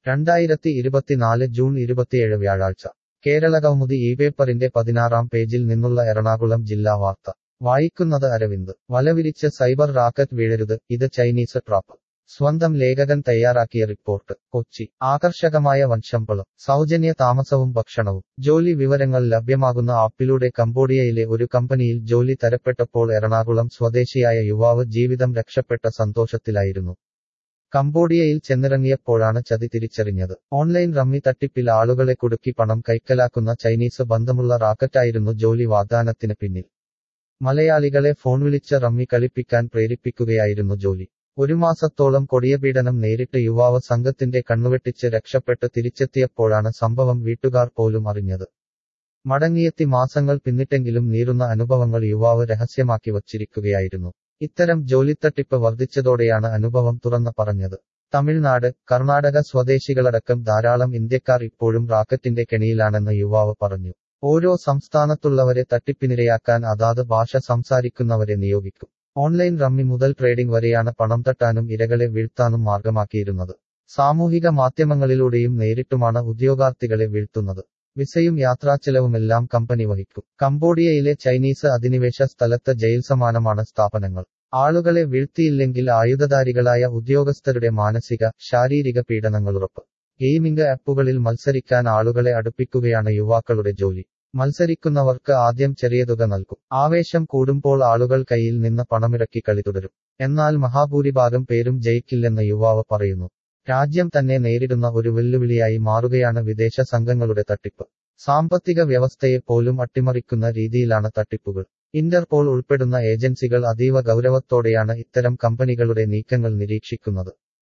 രണ്ടായിരത്തി ഇരുപത്തിനാല് ജൂൺ ഇരുപത്തിയേഴ് വ്യാഴാഴ്ച കേരളകൗമുദി ഈ പേപ്പറിന്റെ പതിനാറാം പേജിൽ നിന്നുള്ള എറണാകുളം ജില്ലാ വാർത്ത വായിക്കുന്നത് അരവിന്ദ് വലവിരിച്ച് സൈബർ റാക്കറ്റ് വീഴരുത് ഇത് ചൈനീസ് ട്രാപ്പ് സ്വന്തം ലേഖകൻ തയ്യാറാക്കിയ റിപ്പോർട്ട് കൊച്ചി ആകർഷകമായ വൻശമ്പളം സൗജന്യ താമസവും ഭക്ഷണവും ജോലി വിവരങ്ങൾ ലഭ്യമാകുന്ന ആപ്പിലൂടെ കംബോഡിയയിലെ ഒരു കമ്പനിയിൽ ജോലി തരപ്പെട്ടപ്പോൾ എറണാകുളം സ്വദേശിയായ യുവാവ് ജീവിതം രക്ഷപ്പെട്ട സന്തോഷത്തിലായിരുന്നു കംബോഡിയയിൽ ചെന്നിറങ്ങിയപ്പോഴാണ് ചതി തിരിച്ചറിഞ്ഞത് ഓൺലൈൻ റമ്മി തട്ടിപ്പിൽ ആളുകളെ കുടുക്കി പണം കൈക്കലാക്കുന്ന ചൈനീസ് ബന്ധമുള്ള റാക്കറ്റായിരുന്നു ജോലി വാഗ്ദാനത്തിന് പിന്നിൽ മലയാളികളെ ഫോൺ വിളിച്ച് റമ്മി കളിപ്പിക്കാൻ പ്രേരിപ്പിക്കുകയായിരുന്നു ജോലി ഒരു മാസത്തോളം കൊടിയപീഡനം നേരിട്ട് യുവാവ് സംഘത്തിന്റെ കണ്ണുവെട്ടിച്ച് രക്ഷപ്പെട്ട് തിരിച്ചെത്തിയപ്പോഴാണ് സംഭവം വീട്ടുകാർ പോലും അറിഞ്ഞത് മടങ്ങിയെത്തി മാസങ്ങൾ പിന്നിട്ടെങ്കിലും നീറുന്ന അനുഭവങ്ങൾ യുവാവ് രഹസ്യമാക്കി വച്ചിരിക്കുകയായിരുന്നു ഇത്തരം ജോലിത്തട്ടിപ്പ് വർദ്ധിച്ചതോടെയാണ് അനുഭവം തുറന്ന് പറഞ്ഞത് തമിഴ്നാട് കർണാടക സ്വദേശികളടക്കം ധാരാളം ഇന്ത്യക്കാർ ഇപ്പോഴും റാക്കറ്റിന്റെ കെണിയിലാണെന്ന് യുവാവ് പറഞ്ഞു ഓരോ സംസ്ഥാനത്തുള്ളവരെ തട്ടിപ്പിനിരയാക്കാൻ അതാത് ഭാഷ സംസാരിക്കുന്നവരെ നിയോഗിക്കും ഓൺലൈൻ റമ്മി മുതൽ ട്രേഡിംഗ് വരെയാണ് പണം തട്ടാനും ഇരകളെ വീഴ്ത്താനും മാർഗമാക്കിയിരുന്നത് സാമൂഹിക മാധ്യമങ്ങളിലൂടെയും നേരിട്ടുമാണ് ഉദ്യോഗാർത്ഥികളെ വീഴ്ത്തുന്നത് വിസയും യാത്രാച്ചെലവുമെല്ലാം കമ്പനി വഹിക്കും കംബോഡിയയിലെ ചൈനീസ് അധിനിവേശ സ്ഥലത്ത് ജയിൽ സമാനമാണ് സ്ഥാപനങ്ങൾ ആളുകളെ വീഴ്ത്തിയില്ലെങ്കിൽ ആയുധധാരികളായ ഉദ്യോഗസ്ഥരുടെ മാനസിക ശാരീരിക പീഡനങ്ങളുറപ്പ് ഗെയിമിംഗ് ആപ്പുകളിൽ മത്സരിക്കാൻ ആളുകളെ അടുപ്പിക്കുകയാണ് യുവാക്കളുടെ ജോലി മത്സരിക്കുന്നവർക്ക് ആദ്യം ചെറിയ തുക നൽകും ആവേശം കൂടുമ്പോൾ ആളുകൾ കയ്യിൽ നിന്ന് പണമിറക്കി കളി തുടരും എന്നാൽ മഹാഭൂരിഭാഗം പേരും ജയിക്കില്ലെന്ന് യുവാവ് പറയുന്നു രാജ്യം തന്നെ നേരിടുന്ന ഒരു വെല്ലുവിളിയായി മാറുകയാണ് വിദേശ സംഘങ്ങളുടെ തട്ടിപ്പ് സാമ്പത്തിക വ്യവസ്ഥയെ പോലും അട്ടിമറിക്കുന്ന രീതിയിലാണ് തട്ടിപ്പുകൾ ഇന്റർപോൾ ഉൾപ്പെടുന്ന ഏജൻസികൾ അതീവ ഗൗരവത്തോടെയാണ് ഇത്തരം കമ്പനികളുടെ നീക്കങ്ങൾ നിരീക്ഷിക്കുന്നത്